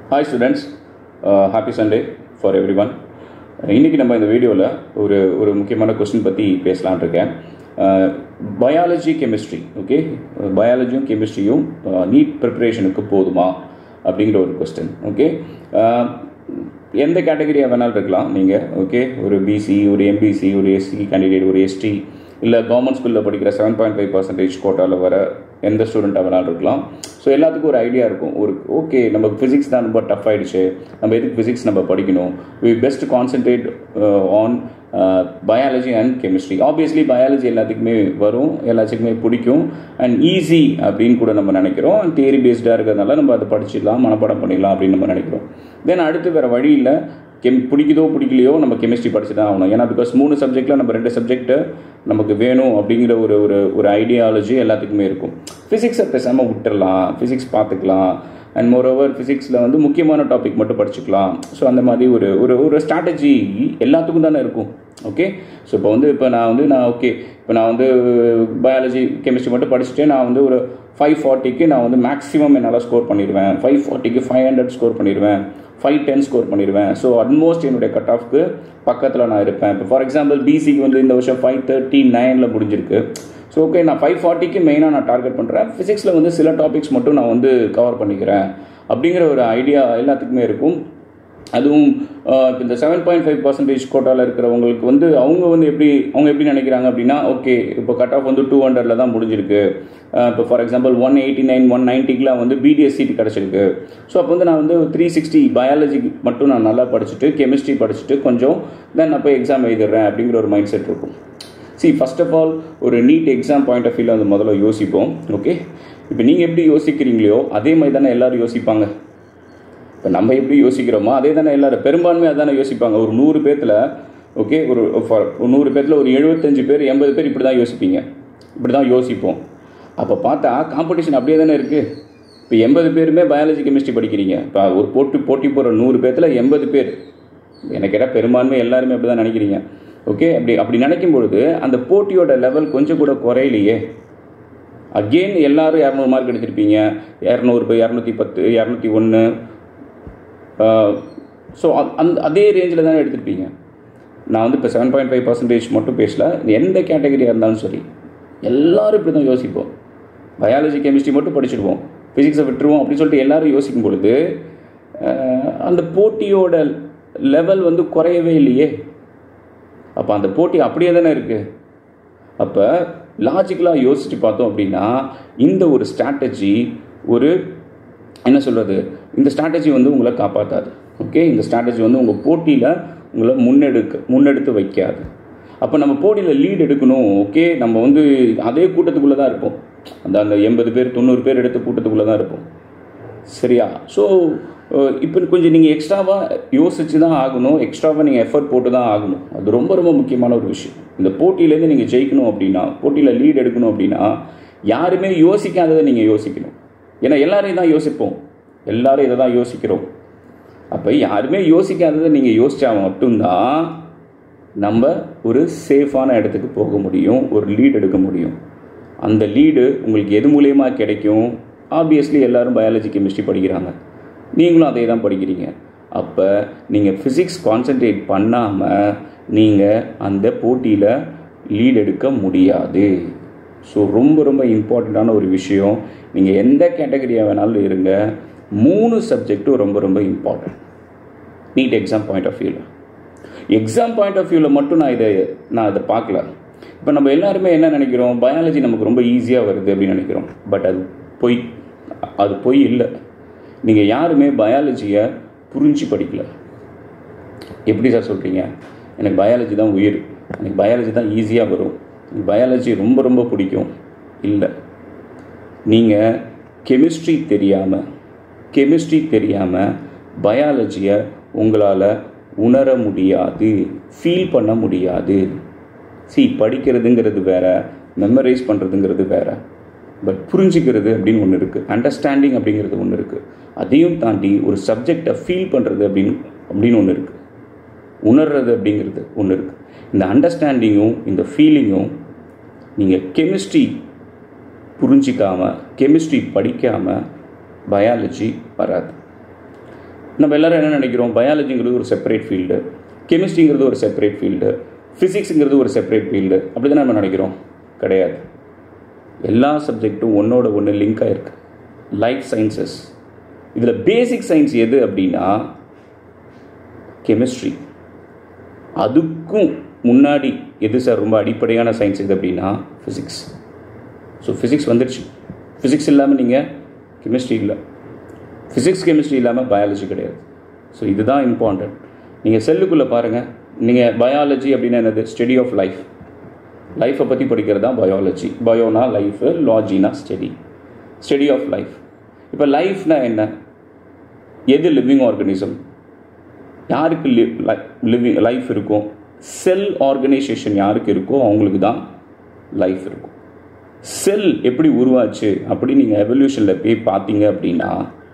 hi students happy Sunday for every one இன்றைக்கி நம்ம இந்த வீடியோவில் ஒரு ஒரு முக்கியமான கொஸ்டின் பற்றி பேசலான் இருக்கேன் பயாலஜி கெமிஸ்ட்ரி ஓகே பயாலஜியும் கெமிஸ்ட்ரியும் நீட் ப்ரிப்பரேஷனுக்கு போதுமா அப்படிங்கிற ஒரு கொஸ்டின் ஓகே எந்த கேட்டகரியாக வேணாலும் இருக்கலாம் நீங்கள் ஓகே ஒரு பிசி ஒரு எம்பிசி ஒரு எஸ்சி கேண்டிடேட் ஒரு எஸ்டி இல்லை கவர்மெண்ட் ஸ்கூலில் படிக்கிற செவன் பாயிண்ட் ஃபைவ் பர்சன்டேஜ் கோட்டாவில் வர எந்த ஸ்டூடெண்ட்டாக வேணாலும் இருக்கலாம் ஸோ எல்லாத்துக்கும் ஒரு ஐடியா இருக்கும் ஒரு ஓகே நம்ம ஃபிசிக்ஸ் தான் ரொம்ப டஃப் ஆகிடுச்சு நம்ம எதுக்கு ஃபிசிக்ஸ் நம்ம படிக்கணும் we best concentrate on biology and chemistry obviously biology எல்லாத்துக்குமே வரும் எல்லாத்துக்குமே பிடிக்கும் அண்ட் ஈஸி அப்படின்னு கூட நம்ம நினைக்கிறோம் அண்ட் தியரி பேஸ்டாக இருக்கிறதுனால நம்ம அதை படிச்சிடலாம் மனப்பாடம் பண்ணிடலாம் அப்படின்னு நம்ம நினைக்கிறோம் தென் அடுத்து வேறு வழி இல்லை கெம் பிடிக்குதோ பிடிக்கலையோ நம்ம கெமிஸ்ட்ரி படிச்சு தான் ஆகணும் ஏன்னா பிகாஸ் மூணு சப்ஜெக்டில் நம்ம ரெண்டு சப்ஜெக்ட்டு நமக்கு வேணும் அப்படிங்கிற ஒரு ஒரு ஒரு ஐடியாலஜி எல்லாத்துக்குமே இருக்கும் ஃபிசிக்ஸை பேசாமல் விட்டுடலாம் ஃபிசிக்ஸ் பார்த்துக்கலாம் அண்ட் மோர் ஓவர் ஃபிசிக்ஸில் வந்து முக்கியமான டாபிக் மட்டும் படிச்சுக்கலாம் ஸோ அந்த மாதிரி ஒரு ஒரு ஒரு ஸ்ட்ராட்டஜி எல்லாத்துக்கும் தானே இருக்கும் ஓகே ஸோ இப்போ வந்து இப்போ நான் வந்து நான் ஓகே இப்போ நான் வந்து பயாலஜி கெமிஸ்ட்ரி மட்டும் படிச்சுட்டு நான் வந்து ஒரு ஃபைவ் ஃபார்ட்டிக்கு நான் வந்து மேக்ஸிமம் என்னால் ஸ்கோர் பண்ணிடுவேன் ஃபைவ் ஃபார்ட்டிக்கு ஃபைவ் ஹண்ட்ரட் ஸ்கோர் பண்ணிடுவேன் ஃபைவ் டென் ஸ்கோர் பண்ணிடுவேன் ஸோ அட்மோஸ்ட் என்னுடைய கட் ஆஃப்க்கு பக்கத்தில் நான் இருப்பேன் இப்போ ஃபார் எக்ஸாம்பிள் பிசிக்கு வந்து இந்த வருஷம் ஃபைவ் தேர்ட்டி நைனில் முடிஞ்சிருக்கு ஸோ ஓகே நான் ஃபைவ் ஃபார்ட்டிக்கு மெயினாக நான் டார்கெட் பண்ணுறேன் ஃபிசிக்ஸில் வந்து சில டாபிக்ஸ் மட்டும் நான் வந்து கவர் பண்ணிக்கிறேன் அப்படிங்கிற ஒரு ஐடியா எல்லாத்துக்குமே இருக்கும் அதுவும் இப்போ இந்த செவன் பாயிண்ட் ஃபைவ் பர்சன்டேஜ் கோட்டாவில் இருக்கிறவங்களுக்கு வந்து அவங்க வந்து எப்படி அவங்க எப்படி நினைக்கிறாங்க அப்படின்னா ஓகே இப்போ கட் ஆஃப் வந்து டூ ஹண்ட்ரடில் தான் முடிஞ்சிருக்கு இப்போ for example one eighty nine one நைன்ட்டிக்கெலாம் வந்து பிடிஎஸ் சீட் கிடச்சிருக்கு ஸோ அப்போ வந்து நான் வந்து த்ரீ சிக்ஸ்டி பயாலஜி மட்டும் நான் நல்லா படிச்சுட்டு கெமிஸ்ட்ரி படிச்சுட்டு கொஞ்சம் தென் நான் போய் எக்ஸாம் எழுதிடுறேன் அப்படிங்கிற ஒரு மைண்ட் செட் இருக்கும் சி ஃபஸ்ட் ஆஃப் ஆல் ஒரு நீட் எக்ஸாம் பாயிண்ட் ஆஃப் வியூவில் வந்து முதல்ல யோசிப்போம் ஓகே இப்போ நீங்கள் எப்படி யோசிக்கிறீங்களோ அதே மாதிரி தானே எல்லோரும் யோசிப்பாங்க இப்போ நம்ம எப்படி யோசிக்கிறோமோ அதே தானே எல்லோரும் பெரும்பான்மை அதானே யோசிப்பாங்க ஒரு நூறு பேர்த்தில் ஓகே ஒரு ஃபார் நூறு பேர்த்தில் ஒரு எழுபத்தஞ்சு பேர் எண்பது பேர் இப்படி தான் யோசிப்பீங்க இப்படி தான் யோசிப்போம் அப்போ பார்த்தா காம்படிஷன் அப்படியே தானே இருக்குது இப்போ எண்பது பேருமே பயாலஜி கெமிஸ்ட்ரி படிக்கிறீங்க இப்போ ஒரு போட்டி போட்டி போகிற நூறு பேர்த்தில் எண்பது பேர் எனக்கு கேட்டால் பெரும்பான்மை எல்லாருமே அப்படி தான் நினைக்கிறீங்க ஓகே அப்படி அப்படி நினைக்கும் பொழுது அந்த போட்டியோட லெவல் கொஞ்சம் கூட குறையிலையே அகெயின் எல்லாரும் இரநூறு மார்க் எடுத்திருப்பீங்க இரநூறு இரநூத்தி பத்து இரநூத்தி ஒன்று ஸோ அந்த அதே ரேஞ்சில் தானே எடுத்திருப்பீங்க நான் வந்து இப்போ செவன் பாயிண்ட் ஃபைவ் பர்சன்டேஜ் மட்டும் பேசல எந்த கேட்டகரியாக இருந்தாலும் சரி எல்லோரும் இப்படி தான் யோசிப்போம் பயாலஜி கெமிஸ்ட்ரி மட்டும் படிச்சுடுவோம் ஃபிசிக்ஸை விட்டுருவோம் அப்படின்னு சொல்லிட்டு எல்லோரும் யோசிக்கும் பொழுது அந்த போட்டியோட லெவல் வந்து குறையவே இல்லையே அப்போ அந்த போட்டி அப்படியே தானே இருக்குது அப்போ லாஜிக்கலாக யோசித்து பார்த்தோம் அப்படின்னா இந்த ஒரு ஸ்ட்ராட்டஜி ஒரு என்ன சொல்கிறது இந்த ஸ்ட்ராட்டஜி வந்து உங்களை காப்பாற்றாது ஓகே இந்த ஸ்ட்ராட்டஜி வந்து உங்கள் போட்டியில் உங்களை முன்னெடுக்க முன்னெடுத்து வைக்காது அப்போ நம்ம போட்டியில் லீட் எடுக்கணும் ஓகே நம்ம வந்து அதே கூட்டத்துக்குள்ளே தான் இருப்போம் அந்த அந்த எண்பது பேர் தொண்ணூறு பேர் எடுத்த கூட்டத்துக்குள்ளே தான் இருப்போம் சரியா ஸோ இப்போ கொஞ்சம் நீங்கள் எக்ஸ்ட்ராவாக யோசித்து தான் ஆகணும் எக்ஸ்ட்ராவாக நீங்கள் எஃபர்ட் போட்டு தான் ஆகணும் அது ரொம்ப ரொம்ப முக்கியமான ஒரு விஷயம் இந்த போட்டியிலேருந்து நீங்கள் ஜெயிக்கணும் அப்படின்னா போட்டியில் லீட் எடுக்கணும் அப்படின்னா யாருமே யோசிக்காததை நீங்கள் யோசிக்கணும் ஏன்னா எல்லாரையும் தான் யோசிப்போம் எல்லாரும் இதை தான் யோசிக்கிறோம் அப்போ யாருமே யோசிக்காததை நீங்கள் யோசித்தா மட்டும்தான் நம்ம ஒரு சேஃபான இடத்துக்கு போக முடியும் ஒரு லீட் எடுக்க முடியும் அந்த லீடு உங்களுக்கு எது மூலியமாக கிடைக்கும் ஆப்வியஸ்லி எல்லோரும் பயாலஜி கெமிஸ்ட்ரி படிக்கிறாங்க நீங்களும் அதே தான் படிக்கிறீங்க அப்போ நீங்கள் ஃபிசிக்ஸ் கான்சென்ட்ரேட் பண்ணாமல் நீங்கள் அந்த போட்டியில் லீட் எடுக்க முடியாது ஸோ ரொம்ப ரொம்ப இம்பார்ட்டண்ட்டான ஒரு விஷயம் நீங்கள் எந்த கேட்டகரியாக வேணாலும் இருங்க மூணு சப்ஜெக்ட்டும் ரொம்ப ரொம்ப important NEET exam point of வியூவில் எக்ஸாம் பாயிண்ட் ஆஃப் வியூவில் மட்டும் நான் இதை நான் இதை பார்க்கல இப்போ நம்ம எல்லாருமே என்ன நினைக்கிறோம் பயாலஜி நமக்கு ரொம்ப ஈஸியாக வருது அப்படின்னு நினைக்கிறோம் பட் அது பொய் அது பொய் இல்லை நீங்கள் யாருமே பயாலஜியை புரிஞ்சு படிக்கல எப்படி சார் சொல்கிறீங்க எனக்கு பயாலஜி தான் உயிர் எனக்கு பயாலஜி தான் ஈஸியாக வரும் எனக்கு பயாலஜி ரொம்ப ரொம்ப பிடிக்கும் இல்லை நீங்கள் கெமிஸ்ட்ரி தெரியாமல் கெமிஸ்ட்ரி தெரியாமல் பயாலஜியை உங்களால் உணர முடியாது ஃபீல் பண்ண முடியாது சி படிக்கிறதுங்கிறது வேற மெமரைஸ் பண்ணுறதுங்கிறது வேற பட் புரிஞ்சுக்கிறது அப்படின்னு ஒன்று இருக்குது அண்டர்ஸ்டாண்டிங் அப்படிங்கிறது ஒன்று இருக்குது அதையும் தாண்டி ஒரு சப்ஜெக்டை ஃபீல் பண்ணுறது அப்படின்னு அப்படின்னு ஒன்று இருக்குது உணர்றது அப்படிங்கிறது ஒன்று இருக்குது இந்த அண்டர்ஸ்டாண்டிங்கும் இந்த ஃபீலிங்கும் நீங்கள் கெமிஸ்ட்ரி புரிஞ்சிக்காமல் கெமிஸ்ட்ரி படிக்காமல் பயாலஜி வராது நம்ம எல்லாரும் என்ன நினைக்கிறோம் பயாலஜிங்கிறது ஒரு செப்பரேட் ஃபீல்டு கெமிஸ்ட்ரிங்கிறது ஒரு செப்பரேட் ஃபீல்டு ஃபிசிக்ஸுங்கிறது ஒரு செப்பரேட் ஃபீல்டு அப்படி தான் நம்ம நினைக்கிறோம் கிடையாது எல்லா சப்ஜெக்ட்டும் ஒன்றோட ஒன்று லிங்க் ஆகிருக்கு லைஃப் சயின்சஸ் இதில் பேசிக் சயின்ஸ் எது அப்படின்னா கெமிஸ்ட்ரி அதுக்கும் முன்னாடி எது சார் ரொம்ப அடிப்படையான சயின்ஸ் எது அப்படின்னா ஃபிசிக்ஸ் ஸோ ஃபிசிக்ஸ் வந்துடுச்சு ஃபிசிக்ஸ் இல்லாமல் நீங்கள் கெமிஸ்ட்ரி இல்லை ஃபிசிக்ஸ் கெமிஸ்ட்ரி இல்லாமல் பயாலஜி கிடையாது ஸோ இதுதான் இம்பார்ட்டன்ட் நீங்கள் செல்லுக்குள்ளே பாருங்கள் நீங்கள் பயாலஜி அப்படின்னா என்னது ஸ்டடி ஆஃப் லைஃப் லைஃப்பை பற்றி படிக்கிறது தான் பயாலஜி பயோனா லைஃபு லாஜினா ஸ்டடி ஸ்டடி ஆஃப் லைஃப் இப்போ லைஃப்னா என்ன எது லிவிங் ஆர்கனிசம் யாருக்கு லி லிவிங் லைஃப் இருக்கும் செல் ஆர்கனைசேஷன் யாருக்கு இருக்கோ அவங்களுக்கு தான் லைஃப் இருக்கும் செல் எப்படி உருவாச்சு அப்படி நீங்கள் எவல்யூஷனில் போய் பார்த்தீங்க அப்படின்னா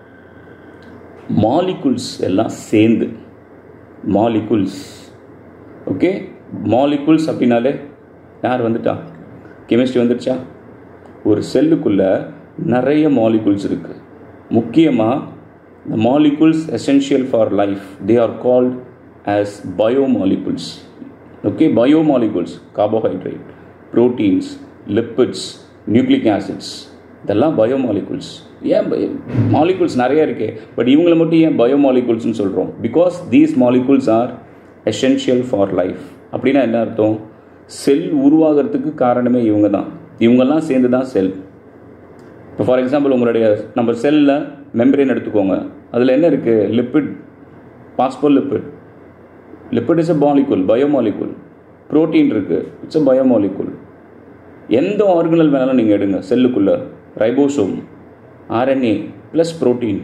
மாலிகுல்ஸ் எல்லாம் சேர்ந்து மாலிகுல்ஸ் ஓகே மாலிகுல்ஸ் அப்படின்னாலே யார் வந்துட்டா கெமிஸ்ட்ரி வந்துடுச்சா ஒரு செல்லுக்குள்ளே நிறைய மாலிகுல்ஸ் இருக்குது முக்கியமாக the molecules essential for life they are called as biomolecules okay biomolecules carbohydrate proteins lipids nucleic acids இதெல்லாம் பயோமாலிகுல்ஸ் ஏன் மாலிகுல்ஸ் நிறைய இருக்கு பட் இவங்களை மட்டும் ஏன் பயோமாலிகுல்ஸ்னு சொல்கிறோம் because these molecules are essential for life அப்படின்னா என்ன அர்த்தம் செல் உருவாகிறதுக்கு காரணமே இவங்க தான் இவங்கெல்லாம் சேர்ந்து தான் செல் இப்போ ஃபார் எக்ஸாம்பிள் உங்களுடைய நம்ம செல்லில் மெம்பரேன் எடுத்துக்கோங்க அதில் என்ன இருக்குது lipid phospholipid lipid is a molecule biomolecule protein இருக்குது இட்ஸ் அ பயோமாலிகுல் எந்த ஆர்கனல் வேணாலும் நீங்கள் எடுங்க செல்லுக்குள்ளே ரைபோசோம் ஆர்என்ஏ ப்ளஸ் ப்ரோட்டீன்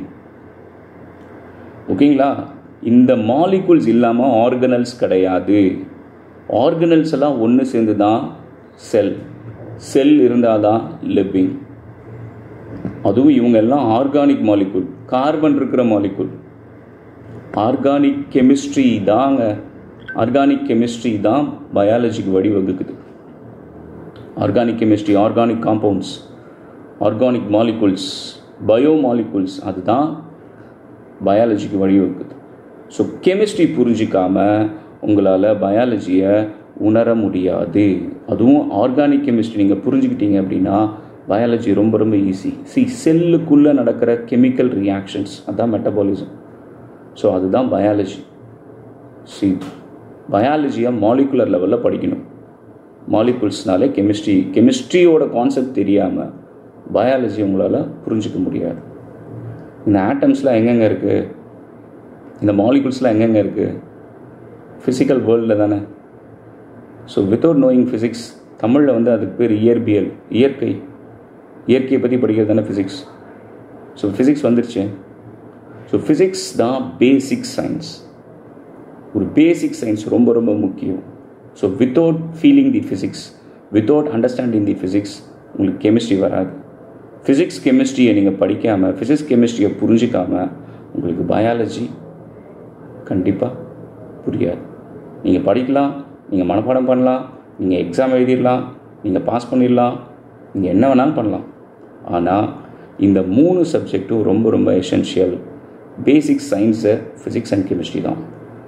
ஓகேங்களா இந்த மாலிகுல்ஸ் இல்லாமல் ஆர்கனல்ஸ் கிடையாது ஆர்கனல்ஸ் எல்லாம் ஒன்று சேர்ந்து தான் செல் செல் இருந்தால் தான் லிவிங் அதுவும் இவங்க எல்லாம் ஆர்கானிக் மாலிகுல் கார்பன் இருக்கிற மாலிகுல் ஆர்கானிக் கெமிஸ்ட்ரி தாங்க ஆர்கானிக் கெமிஸ்ட்ரி தான் பயாலஜிக்கு வழிவகுக்குது organic chemistry organic compounds organic molecules biomolecules அதுதான் பயாலஜிக்கு வழிவகுக்குது ஸோ கெமிஸ்ட்ரி புரிஞ்சிக்காம உங்களால் பயாலஜியை உணர முடியாது அதுவும் ஆர்கானிக் கெமிஸ்ட்ரி நீங்கள் புரிஞ்சுக்கிட்டீங்க அப்படின்னா பயாலஜி ரொம்ப ரொம்ப ஈஸி சி செல்லுக்குள்ளே நடக்கிற கெமிக்கல் ரியாக்ஷன்ஸ் அதுதான் மெட்டபாலிசம் ஸோ அதுதான் பயாலஜி சி பயாலஜியை மாலிகுலர் லெவலில் படிக்கணும் மாலிகுல்ஸ்னாலே கெமிஸ்ட்ரி கெமிஸ்ட்ரியோட கான்செப்ட் தெரியாமல் பயாலஜி உங்களால் புரிஞ்சிக்க முடியாது இந்த ஆட்டம்ஸ்லாம் எங்கெங்கே இருக்குது இந்த மாலிகுல்ஸ்லாம் எங்கெங்கே இருக்குது ஃபிசிக்கல் வேர்ல்டில் தானே ஸோ வித்தவுட் நோயிங் ஃபிசிக்ஸ் தமிழில் வந்து அதுக்கு பேர் இயற்பியல் இயற்கை இயற்கையை பற்றி படிக்கிறது தானே ஃபிசிக்ஸ் ஸோ ஃபிசிக்ஸ் வந்துருச்சு ஸோ ஃபிசிக்ஸ் தான் பேசிக் சயின்ஸ் ஒரு பேசிக் சயின்ஸ் ரொம்ப ரொம்ப முக்கியம் so without feeling the physics without understanding the physics உங்களுக்கு கெமிஸ்ட்ரி வராது ஃபிசிக்ஸ் கெமிஸ்ட்ரியை நீங்கள் படிக்காமல் ஃபிசிக்ஸ் கெமிஸ்ட்ரியை புரிஞ்சிக்காமல் உங்களுக்கு பயாலஜி கண்டிப்பாக புரியாது நீங்கள் படிக்கலாம் நீங்கள் மனப்பாடம் பண்ணலாம் நீங்கள் எக்ஸாம் எழுதிடலாம் நீங்கள் பாஸ் பண்ணிடலாம் நீங்கள் என்ன வேணாலும் பண்ணலாம் ஆனால் இந்த மூணு சப்ஜெக்ட்டும் ரொம்ப ரொம்ப essential basic science physics and chemistry தான்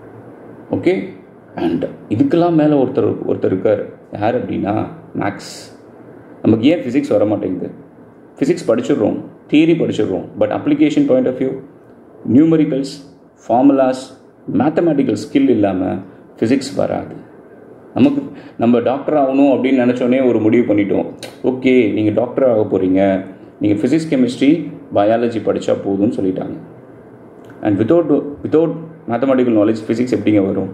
ஓகே அண்ட் இதுக்கெல்லாம் மேலே ஒருத்தர் ஒருத்தர் இருக்கார் யார் அப்படின்னா மேக்ஸ் நமக்கு ஏன் ஃபிசிக்ஸ் வர மாட்டேங்குது ஃபிசிக்ஸ் படிச்சிடுறோம் தியரி படிச்சிடுறோம் but application point of view numericals formulas mathematical skill இல்லாமல் ஃபிசிக்ஸ் வராது நமக்கு நம்ம டாக்டர் ஆகணும் அப்படின்னு நினச்சோன்னே ஒரு முடிவு பண்ணிட்டோம் ஓகே நீங்கள் டாக்டர் ஆக போகிறீங்க நீங்கள் ஃபிசிக்ஸ் கெமிஸ்ட்ரி பயாலஜி படித்தா போதும்னு சொல்லிட்டாங்க and without without mathematical knowledge physics எப்படிங்க வரும்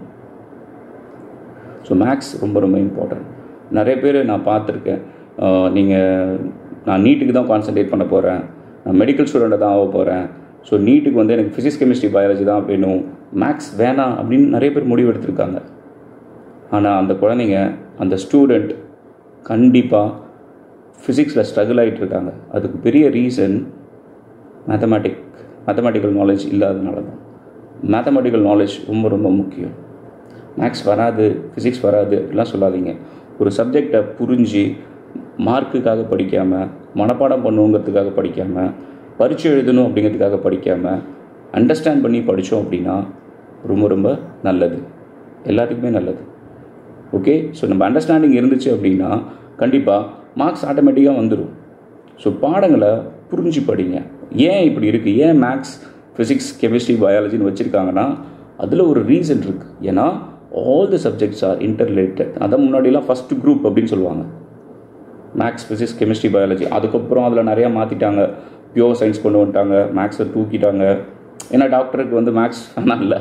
ஸோ மேக்ஸ் ரொம்ப ரொம்ப இம்பார்ட்டன்ட் நிறைய பேர் நான் பார்த்துருக்கேன் நீங்கள் நான் நீட்டுக்கு தான் கான்சன்ட்ரேட் பண்ண போகிறேன் நான் மெடிக்கல் ஸ்டூடெண்ட்டை தான் ஆக போகிறேன் ஸோ நீட்டுக்கு வந்து எனக்கு ஃபிசிக்ஸ் கெமிஸ்ட்ரி பயாலஜி தான் வேணும் மேக்ஸ் வேணாம் அப்படின்னு நிறைய பேர் முடிவு எடுத்திருக்காங்க ஆனால் அந்த குழந்தைங்க அந்த ஸ்டூடெண்ட் கண்டிப்பாக ஃபிசிக்ஸில் ஸ்ட்ரகிள் ஆகிட்டு இருக்காங்க அதுக்கு பெரிய ரீசன் மேத்தமேட்டிக் மேத்தமேட்டிக்கல் நாலேஜ் இல்லாதனால தான் மேத்தமெட்டிக்கல் நாலேஜ் ரொம்ப ரொம்ப முக்கியம் மேக்ஸ் வராது ஃபிசிக்ஸ் வராது அப்படிலாம் சொல்லாதீங்க ஒரு சப்ஜெக்டை புரிஞ்சு மார்க்குக்காக படிக்காமல் மனப்பாடம் பண்ணுங்கிறதுக்காக படிக்காமல் பரீட்சை எழுதணும் அப்படிங்கிறதுக்காக படிக்காமல் அண்டர்ஸ்டாண்ட் பண்ணி படித்தோம் அப்படின்னா ரொம்ப ரொம்ப நல்லது எல்லாத்துக்குமே நல்லது ஓகே ஸோ நம்ம அண்டர்ஸ்டாண்டிங் இருந்துச்சு அப்படின்னா கண்டிப்பாக மார்க்ஸ் ஆட்டோமேட்டிக்காக வந்துடும் ஸோ பாடங்களை புரிஞ்சு படிங்க ஏன் இப்படி இருக்குது ஏன் மேக்ஸ் ஃபிசிக்ஸ் கெமிஸ்ட்ரி பயாலஜின்னு வச்சுருக்காங்கன்னா அதில் ஒரு ரீசன் இருக்குது ஏன்னா all the subjects are interrelated அதான் முன்னாடிலாம் ஃபஸ்ட் குரூப் அப்படின்னு சொல்லுவாங்க மேக்ஸ் ஃபிசிக்ஸ் கெமிஸ்ட்ரி பயாலஜி அதுக்கப்புறம் அதில் நிறையா மாற்றிட்டாங்க பியூர் சயின்ஸ் கொண்டு வந்துட்டாங்க மேக்ஸை தூக்கிட்டாங்க ஏன்னா டாக்டருக்கு வந்து மேக்ஸ் ஆனால் இல்லை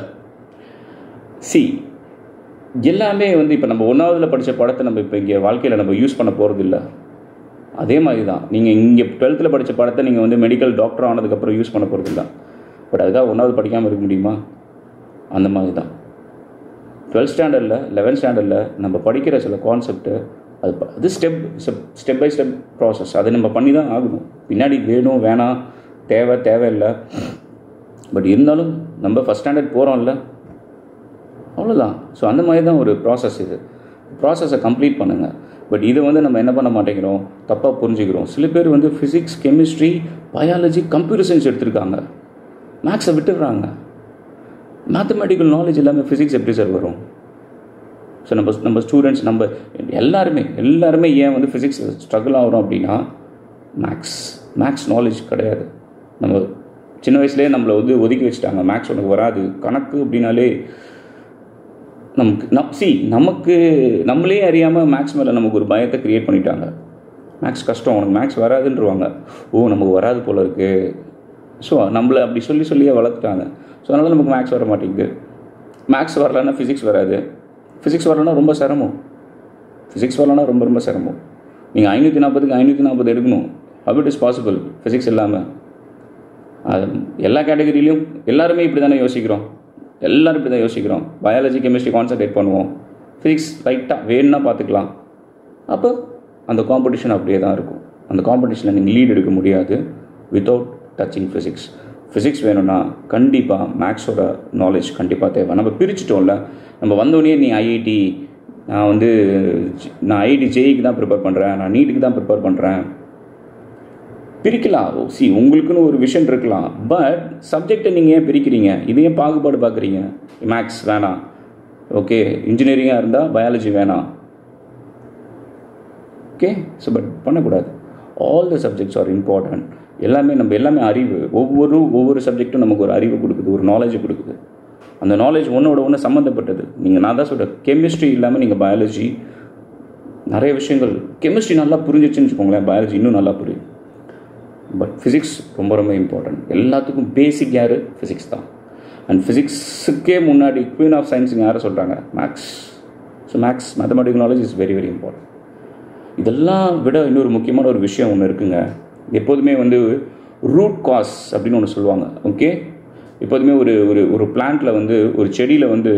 சி எல்லாமே வந்து இப்போ நம்ம ஒன்றாவதுல படித்த படத்தை நம்ம இப்போ இங்கே வாழ்க்கையில் நம்ம யூஸ் பண்ண போகிறது இல்லை அதே மாதிரி தான் நீங்கள் இங்கே டுவெல்த்தில் படித்த படத்தை நீங்கள் வந்து மெடிக்கல் டாக்டர் ஆனதுக்கப்புறம் யூஸ் பண்ண போகிறது இல்லை பட் அதுக்காக ஒன்றாவது படிக்காமல் இருக்க முடியுமா அந்த மாதிரி தான் டுவெல்த் ஸ்டாண்டர்டில் லெவன்த் ஸ்டாண்டர்டில் நம்ம படிக்கிற சில கான்செப்ட்டு அது ப- அது step step by step process அதை நம்ம பண்ணி தான் ஆகணும் பின்னாடி வேணும் வேணாம் தேவை தேவையில்லை பட் இருந்தாலும் நம்ம ஃபஸ்ட் ஸ்டாண்டர்ட் போகிறோம்ல அவ்வளோதான் ஸோ அந்த மாதிரி தான் ஒரு ப்ராசஸ் இது ப்ராசஸை கம்ப்ளீட் பண்ணுங்கள் பட் இதை வந்து நம்ம என்ன பண்ண மாட்டேங்கிறோம் தப்பாக புரிஞ்சுக்கிறோம் சில பேர் வந்து physics chemistry biology computer science எடுத்திருக்காங்க மேக்ஸை விட்டுடுறாங்க மேத்தமெட்டிக்கல் நாலேஜ் எல்லாமே ஃபிசிக்ஸ் எப்படி சார் வரும் ஸோ நம்ம நம்ம ஸ்டூடெண்ட்ஸ் நம்ம எல்லாருமே எல்லாருமே ஏன் வந்து ஃபிசிக்ஸ் ஸ்ட்ரகிள் ஆகிறோம் அப்படின்னா மேக்ஸ் மேக்ஸ் நாலேஜ் கிடையாது நம்ம சின்ன வயசுலேயே நம்மளை வந்து ஒதுக்கி வச்சுட்டாங்க மேக்ஸ் உனக்கு வராது கணக்கு அப்படின்னாலே நமக்கு நம் சி நமக்கு நம்மளே அறியாமல் மேக்ஸ் மேலே நமக்கு ஒரு பயத்தை க்ரியேட் பண்ணிட்டாங்க மேக்ஸ் கஷ்டம் உனக்கு மேக்ஸ் வராதுன்றவாங்க ஓ நமக்கு வராது போல இருக்கு ஸோ நம்மளை அப்படி சொல்லி சொல்லியே வளர்த்துட்டாங்க ஸோ அதனால நமக்கு மேக்ஸ் வர மாட்டேங்குது மேக்ஸ் வரலன்னா ஃபிசிக்ஸ் வராது ஃபிசிக்ஸ் வரலன்னா ரொம்ப சிரமம் ஃபிசிக்ஸ் வரலன்னா ரொம்ப ரொம்ப சிரமம் நீங்கள் ஐநூற்றி நாற்பதுக்கு ஐநூற்றி நாற்பது எடுக்கணும் how it is possible physics இல்லாமல் அது எல்லா கேட்டகரியிலையும் எல்லாருமே இப்படி தானே யோசிக்கிறோம் எல்லாரும் இப்படி தான் யோசிக்கிறோம் பயாலஜி கெமிஸ்ட்ரி கான்சன்ட்ரேட் பண்ணுவோம் ஃபிசிக்ஸ் லைட்டாக வேணும்னா பார்த்துக்கலாம் அப்போ அந்த காம்படிஷன் அப்படியே தான் இருக்கும் அந்த காம்படிஷனில் நீங்கள் லீட் எடுக்க முடியாது வித்தவுட் டச்சிங் ஃபிசிக்ஸ் ஃபிசிக்ஸ் வேணும்னா கண்டிப்பாக மேக்ஸோட நாலேஜ் கண்டிப்பாக தேவை நம்ம பிரிச்சிட்டோம்ல நம்ம வந்தோடனே நீ ஐஐடி நான் வந்து நான் ஐஐடி ஜேஇக்கு தான் ப்ரிப்பேர் பண்ணுறேன் நான் நீட்டுக்கு தான் ப்ரிப்பேர் பண்ணுறேன் பிரிக்கலாம் சி உங்களுக்குன்னு ஒரு விஷன் இருக்கலாம் பட் சப்ஜெக்டை நீங்கள் ஏன் பிரிக்கிறீங்க இது ஏன் பாகுபாடு பார்க்குறீங்க மேக்ஸ் வேணாம் ஓகே இன்ஜினியரிங்காக இருந்தால் பயாலஜி வேணாம் ஓகே ஸோ பட் பண்ணக்கூடாது all the subjects are important எல்லாமே நம்ம எல்லாமே அறிவு ஒவ்வொரு ஒவ்வொரு சப்ஜெக்ட்டும் நமக்கு ஒரு அறிவு கொடுக்குது ஒரு நாலேஜ் கொடுக்குது அந்த நாலேஜ் ஒன்றோட ஒன்று சம்மந்தப்பட்டது நீங்கள் நான் தான் சொல்கிறேன் கெமிஸ்ட்ரி இல்லாமல் நீங்கள் பயாலஜி நிறைய விஷயங்கள் கெமிஸ்ட்ரி நல்லா புரிஞ்சிச்சுன்னு வச்சுக்கோங்களேன் பயாலஜி இன்னும் நல்லா புரியும் பட் ஃபிசிக்ஸ் ரொம்ப ரொம்ப இம்பார்ட்டன்ட் எல்லாத்துக்கும் பேசிக் யார் ஃபிசிக்ஸ் தான் அண்ட் ஃபிசிக்ஸுக்கே முன்னாடி குவீன் ஆஃப் சயின்ஸுங்க யாரை சொல்கிறாங்க maths so maths mathematical knowledge is very very important இதெல்லாம் விட இன்னொரு முக்கியமான ஒரு விஷயம் ஒன்று இருக்குங்க எப்போதுமே வந்து ரூட் காஸ் அப்படின்னு ஒன்று சொல்லுவாங்க ஓகே எப்போதுமே ஒரு ஒரு ஒரு பிளான்ட்டில் வந்து ஒரு செடியில் வந்து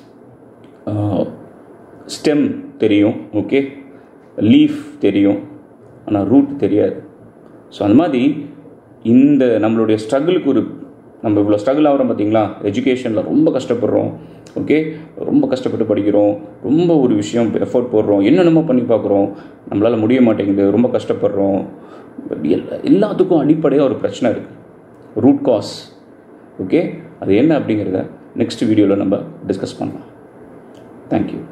ஸ்டெம் தெரியும் ஓகே லீஃப் தெரியும் ஆனால் ரூட் தெரியாது ஸோ அந்த மாதிரி இந்த நம்மளுடைய ஸ்ட்ரகிளுக்கு ஒரு நம்ம இவ்வளோ ஸ்ட்ரகிள் ஆகிறோம் பார்த்தீங்களா எஜுகேஷனில் ரொம்ப கஷ்டப்படுறோம் ஓகே ரொம்ப கஷ்டப்பட்டு படிக்கிறோம் ரொம்ப ஒரு விஷயம் எஃபோர்ட் போடுறோம் என்னென்னமோ பண்ணி பார்க்குறோம் நம்மளால் முடிய மாட்டேங்குது ரொம்ப கஷ்டப்படுறோம் எல்லா எல்லாத்துக்கும் அடிப்படையாக ஒரு பிரச்சனை இருக்குது ரூட் காஸ் ஓகே அது என்ன அப்படிங்கிறத நெக்ஸ்ட் வீடியோவில் நம்ம டிஸ்கஸ் பண்ணலாம் தேங்க்யூ